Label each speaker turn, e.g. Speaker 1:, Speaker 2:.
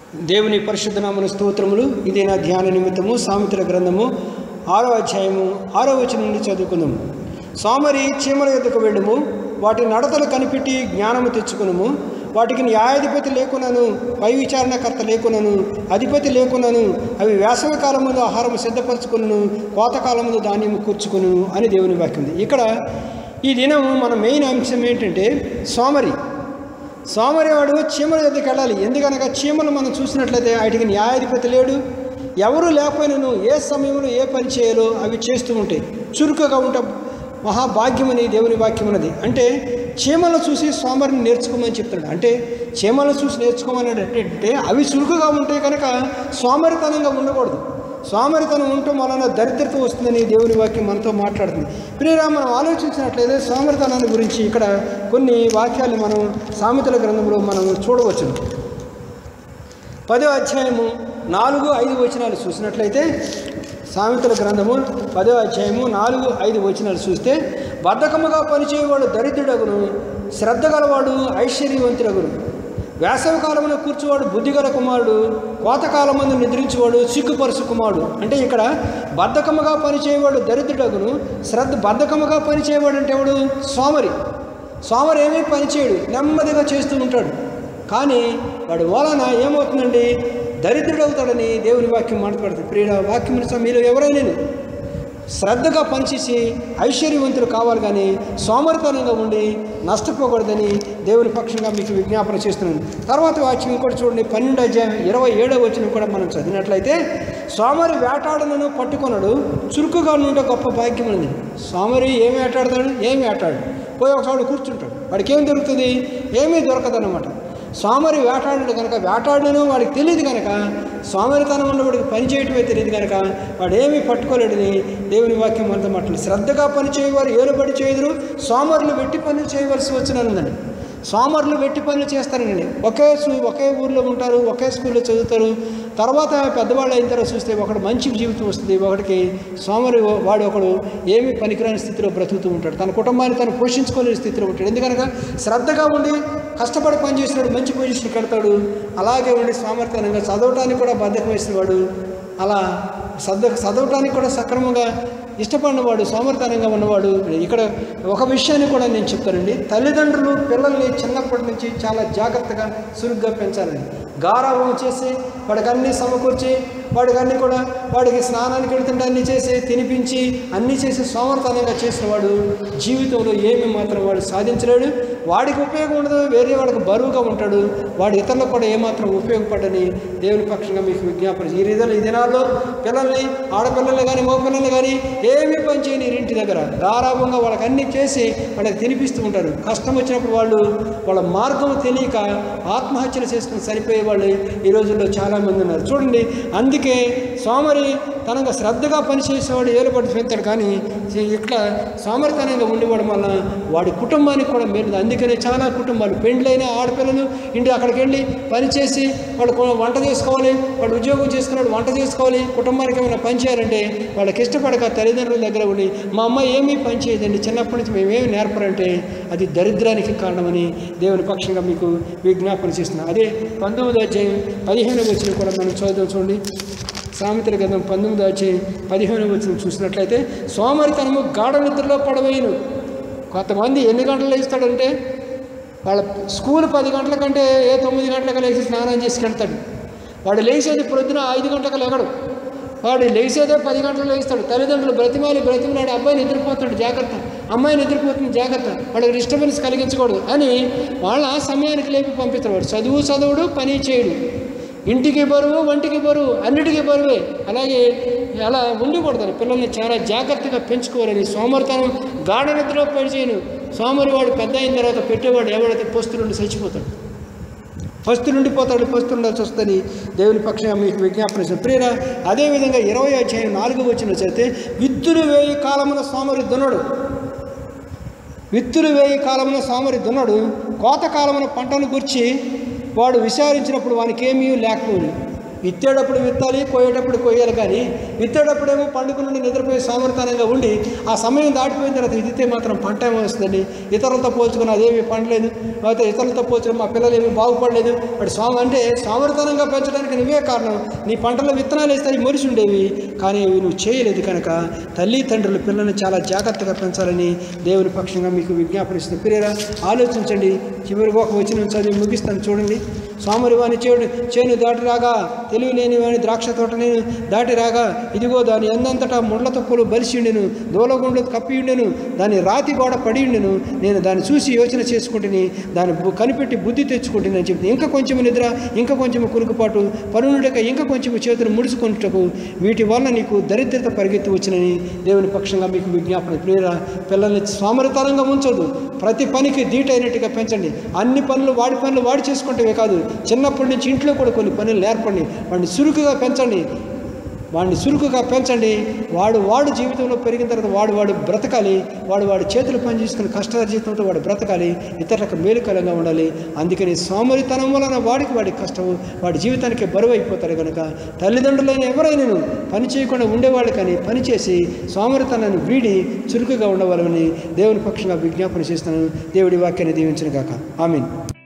Speaker 1: దేవుని పరిశుద్ధ నామన స్తోత్రములు ఇదే నా ధ్యాన నిమిత్తము సామిత్ర గ్రంథము ఆరో అధ్యాయము ఆరో వచనం నుండి చదువుకుందాము సోమరి చీమల ఎద్దుకు వెళ్ళుము వాటి నడతలు కనిపెట్టి జ్ఞానము తెచ్చుకునుము వాటికి న్యాయాధిపతి లేకున్నాను పై విచారణకర్త లేకున్నాను అధిపతి లేకున్నాను అవి వేసవి కాలములో ఆహారం సిద్ధపరచుకును కోతకాలములో ధాన్యం కూర్చుకును అని దేవుని వాక్యం ఉంది ఇక్కడ ఈ దినం మన మెయిన్ అంశం ఏంటంటే సోమరి సోమరివాడు చీమల దగ్గరికి వెళ్ళాలి ఎందుకనగా చీమలు మనం చూసినట్లయితే వాటికి న్యాయాధిపతి లేడు ఎవరు లేకపోయినను ఏ సమయంలో ఏ పని చేయాలో అవి చేస్తూ ఉంటాయి చురుకుగా ఉంటాం మహాభాగ్యమని దేవుని వాక్యం ఉన్నది అంటే చీమలను చూసి సోమరిని నేర్చుకోమని చెప్తున్నాడు అంటే చీమలను చూసి నేర్చుకోమని అంటే అవి చురుకుగా ఉంటాయి కనుక సోమరితనంగా ఉండకూడదు సోమరితనం ఉండటం వలన దరిద్రత వస్తుందని దేవుని వాక్యం మనతో మాట్లాడుతుంది ప్రియరా మనం ఆలోచించినట్లయితే సోమరితనాన్ని గురించి ఇక్కడ కొన్ని వాక్యాలు మనం సామెతల గ్రంథంలో మనం చూడవచ్చును పదో అధ్యాయము నాలుగు ఐదు వచనాలు చూసినట్లయితే సామెతల గ్రంథము పదో అధ్యాయము నాలుగు ఐదు వచనాలు చూస్తే బద్ధకముగా పనిచేయవాడు దరిద్రుడగును శ్రద్ధ గలవాడు ఐశ్వర్యవంతుడగును వేసవి కాలమున కూర్చువాడు బుద్ధిగల కుమారుడు కోతకాలమందు నిద్రించేవాడు సిగ్గుపరుసు కుమారుడు అంటే ఇక్కడ బద్ధకముగా పనిచేయవాడు దరిద్రుడగును శ్రద్ధ బద్ధకముగా పనిచేయవాడు అంటే వాడు సోమరి సోమరి ఏమీ పనిచేయడు నెమ్మదిగా చేస్తూ ఉంటాడు కానీ వాడి వలన ఏమవుతుందండి దరిద్రుడవుతాడని దేవుని వాక్యం మాట్లాడుతుంది ప్రియుల వాక్యం మీరు ఎవరైనా శ్రద్ధగా పనిచేసి ఐశ్వర్యవంతులు కావాలి కానీ సోమరితనంగా ఉండి నష్టపోకూడదని దేవుని పక్షంగా మీకు విజ్ఞాపన చేస్తున్నాను తర్వాత వాక్యం కూడా చూడండి పన్నెండు అధ్యాయం ఇరవై ఏడవ వచ్చిన కూడా మనం చదివినట్లయితే సోమరి వేటాడనను పట్టుకొనడు చురుకుగా నుండే గొప్ప భాగ్యం ఉంది సోమరి ఏం వేటాడతాడు ఏం వేటాడు పోయి ఒకసారి కూర్చుంటాడు వాడికి ఏం దొరుకుతుంది ఏమీ దొరకదన్నమాట సోమరి వేటాడు కనుక వేటాడను వాడికి తెలియదు కనుక సోమరితనం ఉన్నవాడికి పని చేయటమే తెలియదు కనుక వాడు ఏమీ పట్టుకోలేడని దేవుని వాక్యం అంతా మాట్లాడు శ్రద్ధగా పని చేయవారు ఏలుబడి చేయదురు సోమరులు వెట్టి పనులు చేయవలసి వచ్చినదండి సోమరులు వెట్టి పనులు చేస్తారండి ఒకే స్కూ- ఒకే ఊర్లో ఉంటారు ఒకే స్కూల్లో చదువుతారు తర్వాత పెద్దవాళ్ళు అయిన తర్వాత చూస్తే ఒకడు మంచి జీవితం వస్తుంది ఒకడికి సోమరి వాడు ఒకడు ఏమీ పనికిరాని స్థితిలో బ్రతుకుతూ ఉంటాడు తన కుటుంబాన్ని తను పోషించుకోలేని స్థితిలో ఉంటాడు ఎందుకనగా శ్రద్ధగా ఉండి కష్టపడి పనిచేసినాడు మంచి పొజిషన్ కడతాడు అలాగే ఉండి సామర్థ్యంగా చదవటానికి కూడా బద్ధకం వేసినవాడు అలా చదవ చదవటానికి కూడా సక్రమంగా ఇష్టపడినవాడు సోమర్థనంగా ఉన్నవాడు ఇక్కడ ఒక విషయాన్ని కూడా నేను చెప్తానండి తల్లిదండ్రులు పిల్లల్ని చిన్నప్పటి నుంచి చాలా జాగ్రత్తగా చురుగ్గా పెంచాలని గారాభం చేసి వాడికి అన్నీ సమకూర్చి వాడికి అన్నీ కూడా వాడికి స్నానానికి వెళ్తుంటే అన్నీ చేసి తినిపించి అన్నీ చేసి సోమర్థనంగా చేసిన వాడు జీవితంలో ఏమి మాత్రం వాడు సాధించలేడు వాడికి ఉపయోగం ఉండదు వేరే వాడికి బరువుగా ఉంటాడు వాడు ఇతరులకు కూడా ఏమాత్రం ఉపయోగపడని దేవుని పక్షంగా మీకు విజ్ఞాపన ఈ రీతిలో ఈ దినాల్లో పిల్లల్ని ఆడపిల్లల్ని కానీ మగపిల్లల్ని కానీ ఏమీ పని చేయని ఇంటి దగ్గర గారాభంగా వాళ్ళకి అన్నీ చేసి వాళ్ళకి తినిపిస్తూ ఉంటారు కష్టం వచ్చినప్పుడు వాళ్ళు వాళ్ళ మార్గం తెలియక ఆత్మహత్యలు చేసుకుని చనిపోయే వాళ్ళు ఈ రోజుల్లో చాలామంది ఉన్నారు చూడండి అందుకే సోమరి తనగా శ్రద్ధగా పనిచేసేవాడు ఏలుబడి పెడతాడు కానీ ఇట్లా సోమరితనంగా ఉండేవాడు వల్ల వాడి కుటుంబానికి కూడా మేలు అందుకనే చాలా కుటుంబాలు పెండ్లైన ఆడపిల్లలు ఇంటి అక్కడికి వెళ్ళి పనిచేసి వాడు కొ- వంట చేసుకోవాలి వాడు ఉద్యోగం చేసుకున్నాడు వంట చేసుకోవాలి కుటుంబానికి ఏమైనా పని చేయాలంటే వాళ్ళకి ఇష్టపడక తల్లిదండ్రుల దగ్గర ఉండి మా అమ్మ ఏమీ పని చేయదండి చిన్నప్పటి నుంచి మేమేమి నేర్పరంటే అది దరిద్రానికి కారణమని దేవుని పక్షంగా మీకు విజ్ఞాపన చేస్తున్నాం అదే పంతొమ్మిది అధ్యాయం పదిహేను వచ్చిన కూడా మనం చదువు చూడండి సామెతల గ్రంథం పంతొమ్మిది వచ్చి పదిహేను వచ్చిన చూసినట్లయితే సోమరితనము గాఢ నిద్రలో పడవేయను కొంతమంది ఎన్ని గంటలు లేస్తాడంటే వాళ్ళ స్కూల్ పది గంటల కంటే ఏ తొమ్మిది గంటలకు లేచి స్నానం చేసి వెళ్తాడు వాడు లేచేది ప్రొద్దున ఐదు గంటలకు లేగడు వాడు లేచేదే పది గంటలు లేస్తాడు తల్లిదండ్రులు బ్రతిమాలి బ్రతిమాలి అబ్బాయి నిద్రపోతాడు జాగ్రత్త అమ్మాయి నిద్రపోతుంది జాగ్రత్త వాడికి డిస్టర్బెన్స్ కలిగించకూడదు అని వాళ్ళ సమయానికి లేపి పంపిస్తాడు వాడు చదువు చదువుడు పని చేయడు ఇంటికి బరువు వంటికి బరువు అన్నిటికీ బరువే అలాగే అలా ఉండకూడదు పిల్లల్ని చాలా జాగ్రత్తగా పెంచుకోవాలని సోమరితనం గాఢ నిద్రలో పనిచేయను సోమరి వాడు పెద్ద అయిన తర్వాత పెట్టేవాడు ఎవడైతే పొస్తు నుండి చచ్చిపోతాడు పస్తు నుండి పోతాడు పస్తు ఉండాల్సి వస్తుంది దేవుని పక్షంగా మీకు విజ్ఞాపన చేస్తాను ప్రియరా అదేవిధంగా ఇరవై అధ్యాయం నాలుగు వచ్చిన చదివితే విత్తులు వేయి కాలమున సోమరి దున్నడు విత్తులు వేయి కాలమున సోమరి దున్నడు కోత కాలమున పంటను గుర్చి వాడు విచారించినప్పుడు వానికి ఏమీ లేకపోయింది విత్తేటప్పుడు విత్తాలి కోయేటప్పుడు కోయాలి కానీ విత్తేటప్పుడేమో పండుగ నుండి నిద్రపోయి సామర్థ్యంగా ఉండి ఆ సమయం దాటిపోయిన తర్వాత విత్తితే మాత్రం పంట ఏమో వస్తుందండి ఇతరులతో పోల్చుకుని అదేమి పండలేదు లేకపోతే ఇతరులతో పోల్చుకుని మా పిల్లలు ఏమి బాగుపడలేదు వాడు స్వామి అంటే సామర్థ్యంగా పెంచడానికి నువ్వే కారణం నీ పంటలో విత్తనాలు వేస్తే అవి మొలిసి ఉండేవి కానీ అవి నువ్వు చేయలేదు కనుక తల్లి తండ్రులు పిల్లల్ని చాలా జాగ్రత్తగా పెంచాలని దేవుని పక్షంగా మీకు విజ్ఞాపనిస్తుంది ప్రియరా ఆలోచించండి చివరికి ఒక వచ్చిన చదివి ముగిస్తాను చూడండి స్వాములు వాని చేడు చేను దాటి రాగా తెలివి లేని వాని ద్రాక్ష తోట నేను దాటి రాగా ఇదిగో దాని ఎందంతటా ముళ్ళ తప్పులు బలిసి ఉండెను దూలగుండ్లు కప్పి ఉండెను దాని రాతి గోడ పడి ఉండెను నేను దాన్ని చూసి యోచన చేసుకుంటుని దాన్ని బు- కనిపెట్టి బుద్ధి తెచ్చుకుంటుని చెప్తే ఇంకా కొంచెం నిద్ర ఇంకా కొంచెం కురుకుపాటు పరునుడక ఇంకా కొంచెం చేతులు ముడుచుకుంటకు వీటి వల్ల నీకు దరిద్రత పరిగెత్తి వచ్చినని దేవుని పక్షంగా మీకు విజ్ఞాపన ప్రియరా పిల్లల్ని స్వామరితరంగా ఉంచొద్దు ప్రతి పనికి ధీటైనట్టుగా పెంచండి అన్ని పనులు వాడి పనులు వాడి చేసుకుంటేవే కాదు చిన్నప్పటి నుంచి ఇంట్లో కూడా కొన్ని పనులు నేర్పండి వాడిని చురుకుగా పెంచండి వాడిని చురుకుగా పెంచండి వాడు వాడు జీవితంలో పెరిగిన తర్వాత వాడు వాడు బ్రతకాలి వాడు వాడి చేతులు పని చేసుకుని కష్టార్జితంతో వాడు బ్రతకాలి ఇతరులకు మేలుకరంగా ఉండాలి అందుకని సోమరితనం వలన వాడికి వాడి కష్టం వాడి జీవితానికి బరువు అయిపోతారు కనుక తల్లిదండ్రులైన ఎవరైనా పని చేయకుండా ఉండేవాళ్ళు కానీ పని చేసి సోమరితనాన్ని వీడి చురుకుగా ఉండవాలని దేవుని పక్షంగా విజ్ఞాపన చేస్తున్నాను దేవుడి వాక్యాన్ని దీవించిన గాక ఆమీన్